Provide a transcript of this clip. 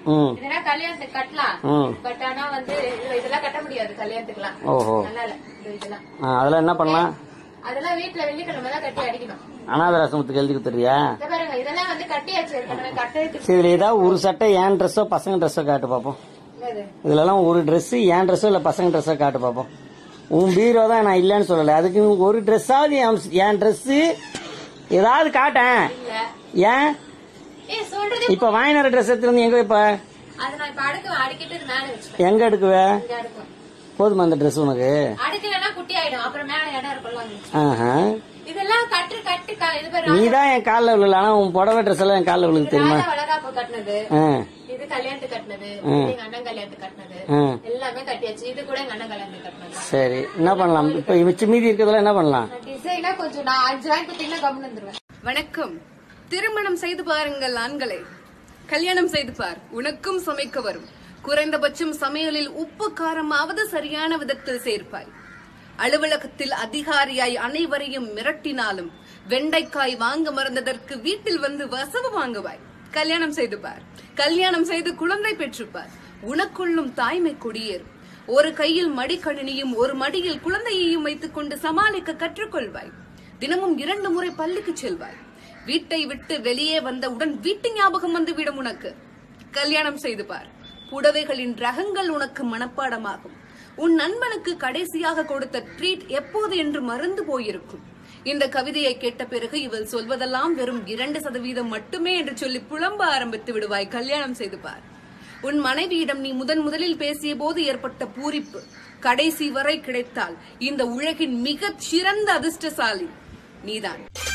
ம் இதெல்லாம் கல்யாணத்துக்கு கட்டலாம் ம் பட் ஆனா வந்து இது- இதெல்லாம் கட்ட முடியாது கல்யாணத்துக்குலாம் ஓஹோ நல்லா இல்ல இது இதெல்லாம் ஆ, அதெல்லாம் என்ன பண்ணலாம் அதெல்லாம் வீட்டுல வெள்ளிக்கிழமை தான் கட்டி அடிக்கணும் அனாதராசிரமத்துக்கு எழுதி கொடுத்துறியா இத பாருங்க இதெல்லாம் வந்து கட்டியாச்சு ஏற்கனவே கட்டதுக்கு சரி இதுல ஏதாவது ஒரு சட்டை ஏன் ட்ரெஸ்ஸோ பசங்க ட்ரெஸ்ஸோ காட்டு பார்ப்போம் என்னது இதுலலாம் ஒரு Dress ஏன் ட்ரெஸ்ஸோ இல்ல பசங்க ட்ரெஸ்ஸோ காட்டு பார்ப்போம் உன் பீரோ தான் நான் இல்லைன்னு சொல்லல அதுக்கு ஒரு ட்ரெஸ்ஸாவது என்- என் Dress ஏதாவது காட்டேன் இல்ல ஏன் ஏ சொல்றது இப்ப வாங்கின ட்ரெஸ் எடுத்து வந்து எங்க வைப்ப அது நான் இப்ப அடுக்க அடிக்கிட்டு இது மேல வச்சுப்பேன் எங்க எடுக்குவ இங்க அடுக்கும் போதுமா அந்த Dress உனக்கு அடுக்கலன்னா குட்டி ஆயிடும் அப்புறம் மேல இடம் இருக்கும்ல ஆஹா. இதெல்லாம் கட்டு கட்டு க- இது பேர் நீ தான் என் காலில் விழுல ஆனா உன் புடவை ட்ரெஸ் எல்லாம் என் காலில் விழுக்கு தெரியுமா ராஜா வளகாப்பு கட்டினது ஆ, இது கல்யாணத்துக்கு கட்டினது எங்க அண்ணன் கல்யாணத்துக்கு கட்டினது ஆ. எல்லாமே கட்டியாச்சு இது கூட எங்க அண்ணன் கல்யாணத்துக்கு கட்டினது சரி என்ன பண்ணலாம் இப்ப மிச்ச மீதி இருக்கிறதெல்லாம் என்ன பண்ணலாம் டிசைனா கொஞ்சம் நான் அஞ்சு வாங்கி கொடுத்தீங்கன்னா கம்முன்னு வந்துருவேன் வணக்கம் திருமணம் செய்து பாருங்கள் ஆண்களே கல்யாணம் செய்து பார் உனக்கும் சமைக்க வரும் குறைந்தபட்சம் சமையலில் உப்பு காரமாவது சரியான விதத்தில் சேர்ப்பாய் அலுவலகத்தில் அதிகாரியாய் அனைவரையும் மிரட்டினாலும் வெண்டைக்காய் வாங்க மறந்ததற்கு வீட்டில் வந்து வசவு வாங்குவாய் கல்யாணம் செய்து பார் கல்யாணம் செய்து குழந்தை பெற்றுப்பார் உனக்குள்ளும் தாய்மை குடியேறும் ஒரு கையில் மடிக்கணினியும் ஒரு மடியில் குழந்தையையும் வைத்துக் கொண்டு சமாளிக்க கற்றுக்கொள்வாய் தினமும் இரண்டு முறை பள்ளிக்கு செல்வாய் வீட்டை விட்டு வெளியே வந்தவுடன் வீட்டு ஞாபகம் வந்து விடும் உனக்கு கல்யாணம் செய்து பார் புடவைகளின் ரகங்கள் உனக்கு மனப்பாடமாகும் உன் நண்பனுக்கு கடைசியாக கொடுத்த ட்ரீட் எப்போது என்று மறந்து போயிருக்கும் இந்த கவிதையை கேட்ட பிறகு இவள் சொல்வதெல்லாம் வெறும் இரண்டு சதவீதம் மட்டுமே என்று சொல்லி புலம்ப ஆரம்பித்து விடுவாய் கல்யாணம் செய்து பார் உன் மனைவியிடம் நீ முதன் முதலில் பேசிய போது ஏற்பட்ட பூரிப்பு கடைசி வரை கிடைத்தால் இந்த உலகின் மிகச் சிறந்த அதிர்ஷ்டசாலி நீதான்